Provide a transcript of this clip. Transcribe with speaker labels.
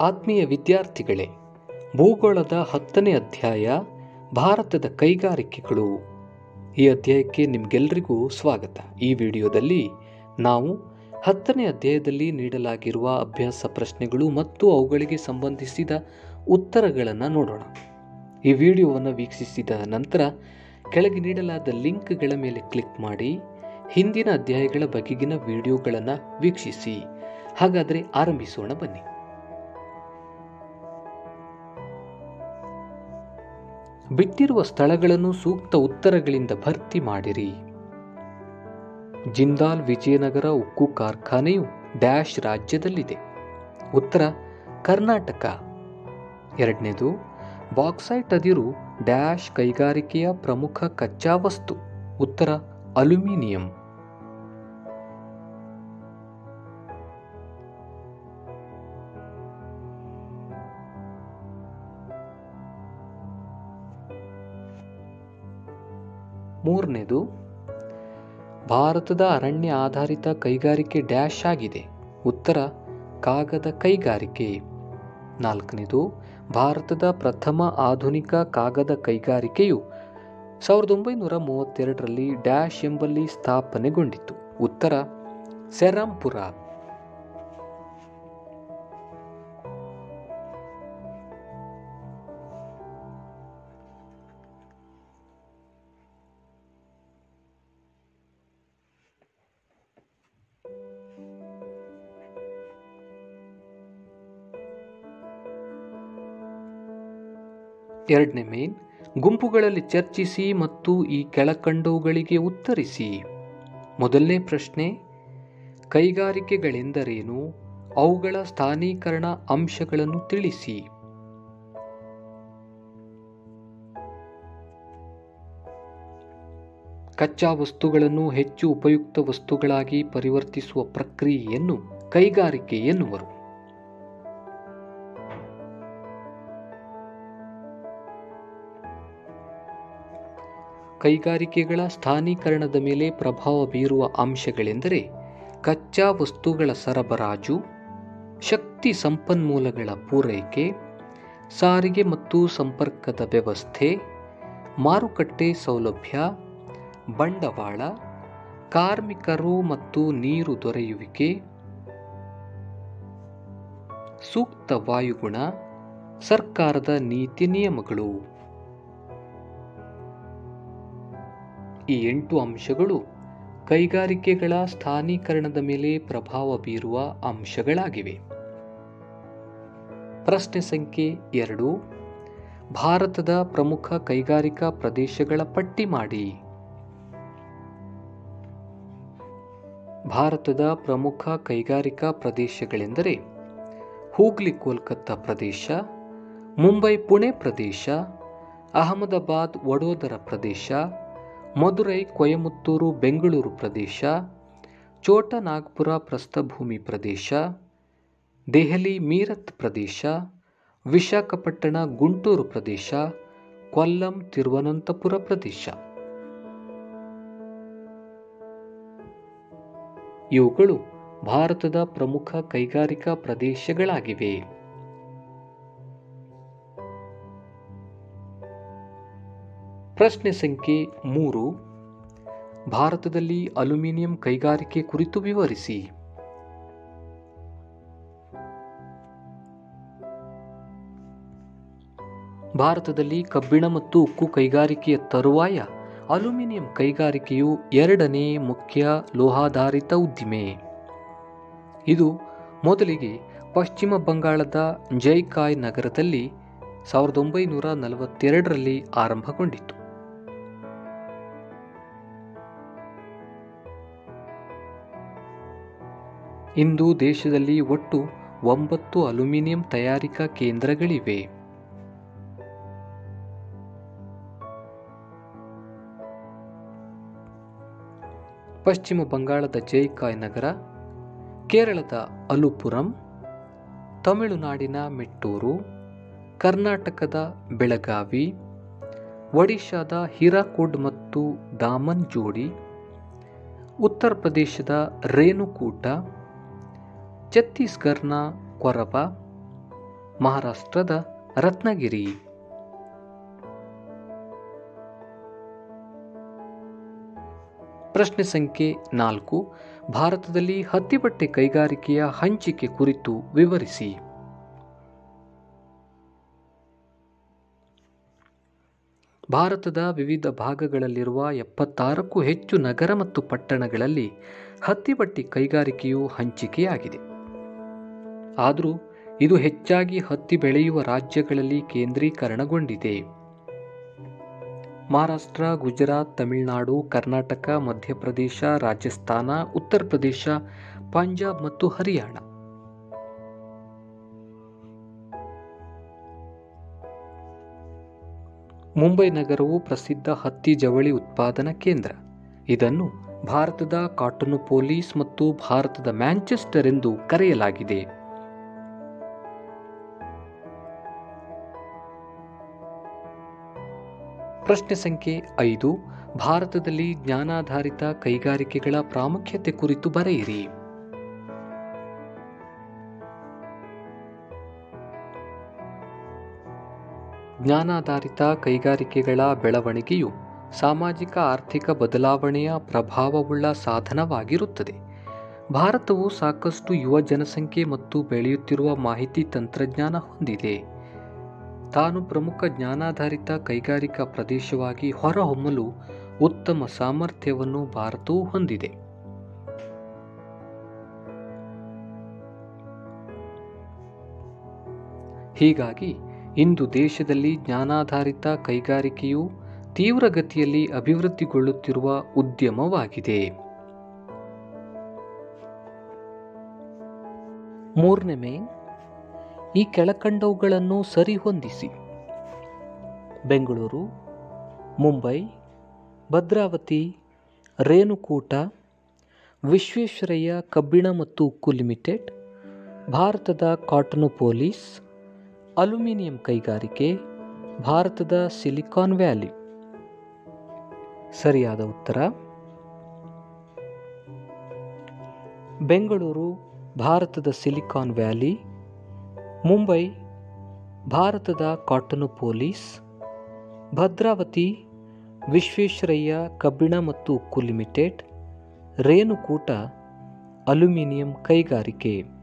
Speaker 1: ಆತ್ಮೀಯ ವಿದ್ಯಾರ್ಥಿಗಳೇ ಭೂಗೋಳದ ಹತ್ತನೇ ಅಧ್ಯಾಯ ಭಾರತದ ಕೈಗಾರಿಕೆಗಳು ಈ ಅಧ್ಯಾಯಕ್ಕೆ ನಿಮಗೆಲ್ಲರಿಗೂ ಸ್ವಾಗತ ಈ ವಿಡಿಯೋದಲ್ಲಿ ನಾವು ಹತ್ತನೇ ಅಧ್ಯಾಯದಲ್ಲಿ ನೀಡಲಾಗಿರುವ ಅಭ್ಯಾಸ ಪ್ರಶ್ನೆಗಳು ಮತ್ತು ಅವುಗಳಿಗೆ ಸಂಬಂಧಿಸಿದ ಉತ್ತರಗಳನ್ನು ನೋಡೋಣ ಈ ವಿಡಿಯೋವನ್ನು ವೀಕ್ಷಿಸಿದ ನಂತರ ಕೆಳಗೆ ನೀಡಲಾದ ಲಿಂಕ್ಗಳ ಮೇಲೆ ಕ್ಲಿಕ್ ಮಾಡಿ ಹಿಂದಿನ ಅಧ್ಯಾಯಗಳ ಬಗೆಗಿನ ವಿಡಿಯೋಗಳನ್ನು ವೀಕ್ಷಿಸಿ ಹಾಗಾದರೆ ಆರಂಭಿಸೋಣ ಬನ್ನಿ ಬಿಟ್ಟಿರುವ ಸ್ಥಳಗಳನ್ನು ಸೂಕ್ತ ಉತ್ತರಗಳಿಂದ ಭರ್ತಿ ಮಾಡಿರಿ ಜಿಂದಾಲ್ ವಿಜಯನಗರ ಉಕ್ಕು ಕಾರ್ಖಾನೆಯು ಡ್ಯಾಶ್ ರಾಜ್ಯದಲ್ಲಿದೆ ಉತ್ತರ ಕರ್ನಾಟಕ ಎರಡನೇದು ಬಾಕ್ಸೈಟ್ ಅದಿರು ಡ್ಯಾಶ್ ಕೈಗಾರಿಕೆಯ ಪ್ರಮುಖ ಕಚ್ಚಾ ವಸ್ತು ಉತ್ತರ ಅಲ್ಯೂಮಿನಿಯಂ ಮೂರನೇದು ಭಾರತದ ಅರಣ್ಯ ಆಧಾರಿತ ಕೈಗಾರಿಕೆ ಡ್ಯಾಶ್ ಆಗಿದೆ ಉತ್ತರ ಕಾಗದ ಕೈಗಾರಿಕೆ ನಾಲ್ಕನೇದು ಭಾರತದ ಪ್ರಥಮ ಆಧುನಿಕ ಕಾಗದ ಕೈಗಾರಿಕೆಯು ಸಾವಿರದ ಒಂಬೈನೂರ ಮೂವತ್ತೆರಡರಲ್ಲಿ ಡ್ಯಾಶ್ ಎಂಬಲ್ಲಿ ಸ್ಥಾಪನೆಗೊಂಡಿತು ಉತ್ತರ ಸೆರಾಂಪುರ ಎರಡನೇ ಮೇನ್ ಗುಂಪುಗಳಲ್ಲಿ ಚರ್ಚಿಸಿ ಮತ್ತು ಈ ಕೆಳಕಂಡವುಗಳಿಗೆ ಉತ್ತರಿಸಿ ಮೊದಲನೇ ಪ್ರಶ್ನೆ ಕೈಗಾರಿಕೆಗಳೆಂದರೇನು ಅವುಗಳ ಸ್ಥಾನೀಕರಣ ಅಂಶಗಳನ್ನು ತಿಳಿಸಿ ಕಚ್ಚಾ ವಸ್ತುಗಳನ್ನು ಹೆಚ್ಚು ಉಪಯುಕ್ತ ವಸ್ತುಗಳಾಗಿ ಪರಿವರ್ತಿಸುವ ಪ್ರಕ್ರಿಯೆಯನ್ನು ಕೈಗಾರಿಕೆ ಎನ್ನುವರು ಕೈಗಾರಿಕೆಗಳ ಸ್ಥಾನೀಕರಣದ ಮೇಲೆ ಪ್ರಭಾವ ಬೀರುವ ಅಂಶಗಳೆಂದರೆ ಕಚ್ಚಾ ವಸ್ತುಗಳ ಸರಬರಾಜು ಶಕ್ತಿ ಸಂಪನ್ಮೂಲಗಳ ಪೂರೈಕೆ ಸಾರಿಗೆ ಮತ್ತು ಸಂಪರ್ಕದ ವ್ಯವಸ್ಥೆ ಮಾರುಕಟ್ಟೆ ಸೌಲಭ್ಯ ಬಂಡವಾಳ ಕಾರ್ಮಿಕರು ಮತ್ತು ನೀರು ದೊರೆಯುವಿಕೆ ಸೂಕ್ತ ವಾಯುಗುಣ ಸರ್ಕಾರದ ನೀತಿ ನಿಯಮಗಳು ಈ ಎಂಟು ಅಂಶಗಳು ಕೈಗಾರಿಕೆಗಳ ಸ್ಥಾನೀಕರಣದ ಮೇಲೆ ಪ್ರಭಾವ ಬೀರುವ ಅಂಶಗಳಾಗಿವೆ ಪ್ರಶ್ನೆ ಸಂಖ್ಯೆ ಎರಡು ಭಾರತದ ಪ್ರಮುಖ ಕೈಗಾರಿಕಾ ಪ್ರದೇಶಗಳ ಪಟ್ಟಿ ಮಾಡಿ ಭಾರತದ ಪ್ರಮುಖ ಕೈಗಾರಿಕಾ ಪ್ರದೇಶಗಳೆಂದರೆ ಹೂಗ್ಲಿ ಕೋಲ್ಕತ್ತಾ ಪ್ರದೇಶ ಮುಂಬೈ ಪುಣೆ ಪ್ರದೇಶ ಅಹಮದಾಬಾದ್ ವಡೋದರ ಪ್ರದೇಶ ಮದುರೈ ಕೊಯಮತ್ತೂರು ಬೆಂಗಳೂರು ಪ್ರದೇಶ ಚೋಟನಾಗ್ಪುರ ಪ್ರಸ್ಥಭೂಮಿ ಪ್ರದೇಶ ದೆಹಲಿ ಮೀರತ್ ಪ್ರದೇಶ ವಿಶಾಖಪಟ್ಟಣ ಗುಂಟೂರು ಪ್ರದೇಶ ಕೊಲ್ಲಂ ತಿರುವನಂತಪುರ ಪ್ರದೇಶ ಇವುಗಳು ಭಾರತದ ಪ್ರಮುಖ ಕೈಗಾರಿಕಾ ಪ್ರದೇಶಗಳಾಗಿವೆ ಪ್ರಶ್ನೆ ಸಂಖ್ಯೆ ಮೂರು ಭಾರತದಲ್ಲಿ ಅಲ್ಯೂಮಿನಿಯಂ ಕೈಗಾರಿಕೆ ಕುರಿತು ವಿವರಿಸಿ ಭಾರತದಲ್ಲಿ ಕಬ್ಬಿಣ ಮತ್ತು ಉಕ್ಕು ಕೈಗಾರಿಕೆಯ ತರುವಾಯ ಅಲ್ಯೂಮಿನಿಯಂ ಕೈಗಾರಿಕೆಯು ಎರಡನೇ ಮುಖ್ಯ ಲೋಹಾಧಾರಿತ ಉದ್ದಿಮೆ ಇದು ಮೊದಲಿಗೆ ಪಶ್ಚಿಮ ಬಂಗಾಳದ ಜೈಕಾಯ್ ನಗರದಲ್ಲಿ ಸಾವಿರದ ಒಂಬೈನೂರ ನಲವತ್ತೆರಡರಲ್ಲಿ ಆರಂಭಗೊಂಡಿತು ಇಂದು ದೇಶದಲ್ಲಿ ಒಟ್ಟು ಒಂಬತ್ತು ಅಲ್ಯೂಮಿನಿಯಂ ತಯಾರಿಕಾ ಕೇಂದ್ರಗಳಿವೆ ಪಶ್ಚಿಮ ಬಂಗಾಳದ ಜೈಕಾಯ್ ನಗರ ಕೇರಳದ ಅಲುಪುರಂ ತಮಿಳುನಾಡಿನ ಮೆಟ್ಟೂರು ಕರ್ನಾಟಕದ ಬೆಳಗಾವಿ ಒಡಿಶಾದ ಹಿರಾಕುಡ್ ಮತ್ತು ದಾಮನ್ ಜೋಡಿ ಉತ್ತರ ಪ್ರದೇಶದ ರೇಣುಕೂಟ ಛತ್ತೀಸ್ಗಢನ ಕೊರಬ ಮಹಾರಾಷ್ಟ್ರದ ರತ್ನಗಿರಿ ಪ್ರಶ್ನೆ ಸಂಖ್ಯೆ ನಾಲ್ಕು ಭಾರತದಲ್ಲಿ ಹತ್ತಿಬಟ್ಟೆ ಕೈಗಾರಿಕೆಯ ಹಂಚಿಕೆ ಕುರಿತು ವಿವರಿಸಿ ಭಾರತದ ವಿವಿಧ ಭಾಗಗಳಲ್ಲಿರುವ ಎಪ್ಪತ್ತಾರಕ್ಕೂ ಹೆಚ್ಚು ನಗರ ಮತ್ತು ಪಟ್ಟಣಗಳಲ್ಲಿ ಹತ್ತಿಬಟ್ಟೆ ಕೈಗಾರಿಕೆಯು ಹಂಚಿಕೆಯಾಗಿದೆ ಆದರೂ ಇದು ಹೆಚ್ಚಾಗಿ ಹತ್ತಿ ಬೆಳೆಯುವ ರಾಜ್ಯಗಳಲ್ಲಿ ಕೇಂದ್ರೀಕರಣಗೊಂಡಿದೆ ಮಹಾರಾಷ್ಟ್ರ ಗುಜರಾತ್ ತಮಿಳುನಾಡು ಕರ್ನಾಟಕ ಮಧ್ಯಪ್ರದೇಶ ರಾಜಸ್ಥಾನ ಉತ್ತರ ಪ್ರದೇಶ ಪಂಜಾಬ್ ಮತ್ತು ಹರಿಯಾಣ ಮುಂಬೈ ನಗರವು ಪ್ರಸಿದ್ಧ ಹತ್ತಿ ಜವಳಿ ಉತ್ಪಾದನಾ ಕೇಂದ್ರ ಇದನ್ನು ಭಾರತದ ಕಾಟನುಪೋಲಿಸ್ ಮತ್ತು ಭಾರತದ ಮ್ಯಾಂಚೆಸ್ಟರ್ ಎಂದು ಕರೆಯಲಾಗಿದೆ ಪ್ರಶ್ನೆ ಸಂಖ್ಯೆ ಐದು ಭಾರತದಲ್ಲಿ ಜ್ಞಾನಾಧಾರಿತ ಕೈಗಾರಿಕೆಗಳ ಪ್ರಾಮುಖ್ಯತೆ ಕುರಿತು ಬರೆಯಿರಿ ಜ್ಞಾನಾಧಾರಿತ ಕೈಗಾರಿಕೆಗಳ ಬೆಳವಣಿಗೆಯು ಸಾಮಾಜಿಕ ಆರ್ಥಿಕ ಬದಲಾವಣೆಯ ಪ್ರಭಾವವುಳ್ಳ ಸಾಧನವಾಗಿರುತ್ತದೆ ಭಾರತವು ಸಾಕಷ್ಟು ಯುವ ಜನಸಂಖ್ಯೆ ಮತ್ತು ಬೆಳೆಯುತ್ತಿರುವ ಮಾಹಿತಿ ತಂತ್ರಜ್ಞಾನ ಹೊಂದಿದೆ ತಾನು ಪ್ರಮುಖ ಜ್ಞಾನಾಧಾರಿತ ಕೈಗಾರಿಕಾ ಪ್ರದೇಶವಾಗಿ ಹೊರಹೊಮ್ಮಲು ಉತ್ತಮ ಸಾಮರ್ಥ್ಯವನ್ನು ಭಾರತವು ಹೊಂದಿದೆ ಹೀಗಾಗಿ ಇಂದು ದೇಶದಲ್ಲಿ ಜ್ಞಾನಾಧಾರಿತ ಕೈಗಾರಿಕೆಯು ತೀವ್ರಗತಿಯಲ್ಲಿ ಅಭಿವೃದ್ಧಿಗೊಳ್ಳುತ್ತಿರುವ ಉದ್ಯಮವಾಗಿದೆ ಮೂರನೇ ಮೇನ್ ಈ ಕೆಳಕಂಡವುಗಳನ್ನು ಸರಿಹೊಂದಿಸಿ ಬೆಂಗಳೂರು ಮುಂಬೈ ಭದ್ರಾವತಿ ರೇಣುಕೂಟ ವಿಶ್ವೇಶ್ವರಯ್ಯ ಕಬ್ಬಿಣ ಮತ್ತು ಉಕ್ಕು ಲಿಮಿಟೆಡ್ ಭಾರತದ ಕಾಟನುಪೋಲಿಸ್ ಅಲ್ಯೂಮಿನಿಯಂ ಕೈಗಾರಿಕೆ ಭಾರತದ ಸಿಲಿಕಾನ್ ವ್ಯಾಲಿ ಸರಿಯಾದ ಉತ್ತರ ಬೆಂಗಳೂರು ಭಾರತದ ಸಿಲಿಕಾನ್ ವ್ಯಾಲಿ ಮುಂಬೈ ಭಾರತದ ಕಾಟನುಪೋಲಿಸ್ ಭದ್ರಾವತಿ ವಿಶ್ವೇಶ್ವರಯ್ಯ ಕಬ್ಬಿಣ ಮತ್ತು ಉಕ್ಕು ಲಿಮಿಟೆಡ್ ರೇಣುಕೂಟ ಅಲ್ಯೂಮಿನಿಯಂ ಕೈಗಾರಿಕೆ